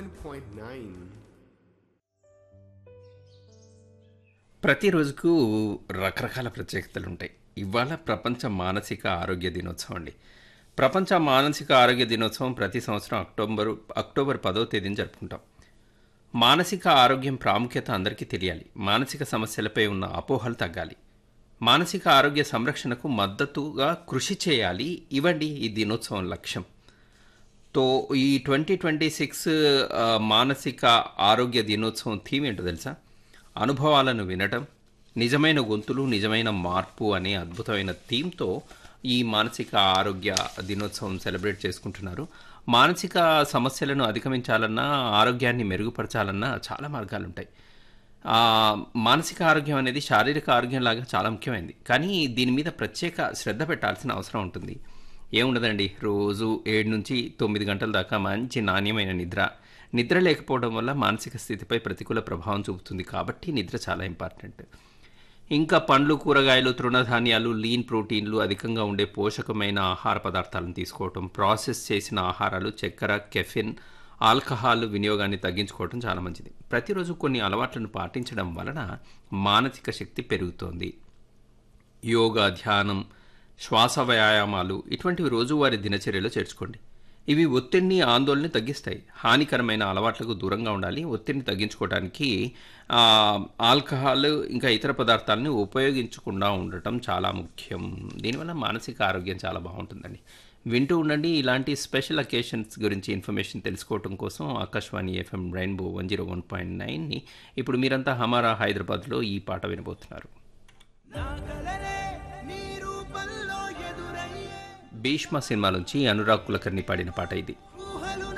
101.9 ప్రతి రోజుకు రకరకాల ప్రత్యేకతలు ఉంటాయి ఇవాళ ప్రపంచ మానసిక ఆరోగ్య దినోత్సవం అండి ప్రపంచ మానసిక ఆరోగ్య దినోత్సవం ప్రతి సంవత్సరం అక్టోబర్ అక్టోబర్ పదో తేదీన జరుపుకుంటాం మానసిక ఆరోగ్యం ప్రాముఖ్యత అందరికీ తెలియాలి మానసిక సమస్యలపై ఉన్న అపోహలు తగ్గాలి మానసిక ఆరోగ్య సంరక్షణకు మద్దతుగా కృషి చేయాలి ఇవ్వండి ఈ దినోత్సవం లక్ష్యం తో ఈ ట్వంటీ ట్వంటీ సిక్స్ మానసిక ఆరోగ్య దినోత్సవం థీమ్ ఏంటో తెలుసా అనుభవాలను వినటం నిజమైన గొంతులు నిజమైన మార్పు అనే అద్భుతమైన థీమ్తో ఈ మానసిక ఆరోగ్య దినోత్సవం సెలబ్రేట్ చేసుకుంటున్నారు మానసిక సమస్యలను అధిగమించాలన్నా ఆరోగ్యాన్ని మెరుగుపరచాలన్నా చాలా మార్గాలు ఉంటాయి ఆ, మానసిక ఆరోగ్యం అనేది శారీరక ఆరోగ్యం లాగా చాలా ముఖ్యమైనది కానీ దీని మీద ప్రత్యేక శ్రద్ధ పెట్టాల్సిన అవసరం ఉంటుంది ఏముండదండి రోజు ఏడు నుంచి తొమ్మిది గంటల దాకా మంచి నాణ్యమైన నిద్ర నిద్ర లేకపోవడం వల్ల మానసిక స్థితిపై ప్రతికూల ప్రభావం చూపుతుంది కాబట్టి నిద్ర చాలా ఇంపార్టెంట్ ఇంకా పండ్లు కూరగాయలు తృణధాన్యాలు లీన్ ప్రోటీన్లు అధికంగా ఉండే పోషకమైన ఆహార పదార్థాలను తీసుకోవటం ప్రాసెస్ చేసిన ఆహారాలు చక్కెర కెఫిన్ ఆల్కహాల్ వినియోగాన్ని తగ్గించుకోవటం చాలా మంచిది ప్రతిరోజు కొన్ని అలవాట్లను పాటించడం వలన మానసిక శక్తి పెరుగుతోంది యోగా ధ్యానం శ్వాస వ్యాయామాలు ఇటువంటివి రోజువారీ దినచర్యలో చేర్చుకోండి ఇవి ఒత్తిడిని ఆందోళన తగ్గిస్తాయి హానికరమైన అలవాట్లకు దూరంగా ఉండాలి ఒత్తిడిని తగ్గించుకోవడానికి ఆ, ఆల్కహాల్ ఇంకా ఇతర పదార్థాలని ఉపయోగించకుండా ఉండటం చాలా ముఖ్యం దీనివల్ల మానసిక ఆరోగ్యం చాలా బాగుంటుందండి వింటూ ఉండండి ఇలాంటి స్పెషల్ అకేషన్స్ గురించి ఇన్ఫర్మేషన్ తెలుసుకోవటం కోసం Akashvani FM rainbow one zero one point నైన్ని ఇప్పుడు మీరంతా హమారా హైదరాబాద్లో ఈ పాట వినబోతున్నారు నాగలరే నీ రూపంలో ఎదురయ్యే భీష్మ సినిమా నుంచి అనురాగ్ కులకర్ణి పాడిన పాట ఇది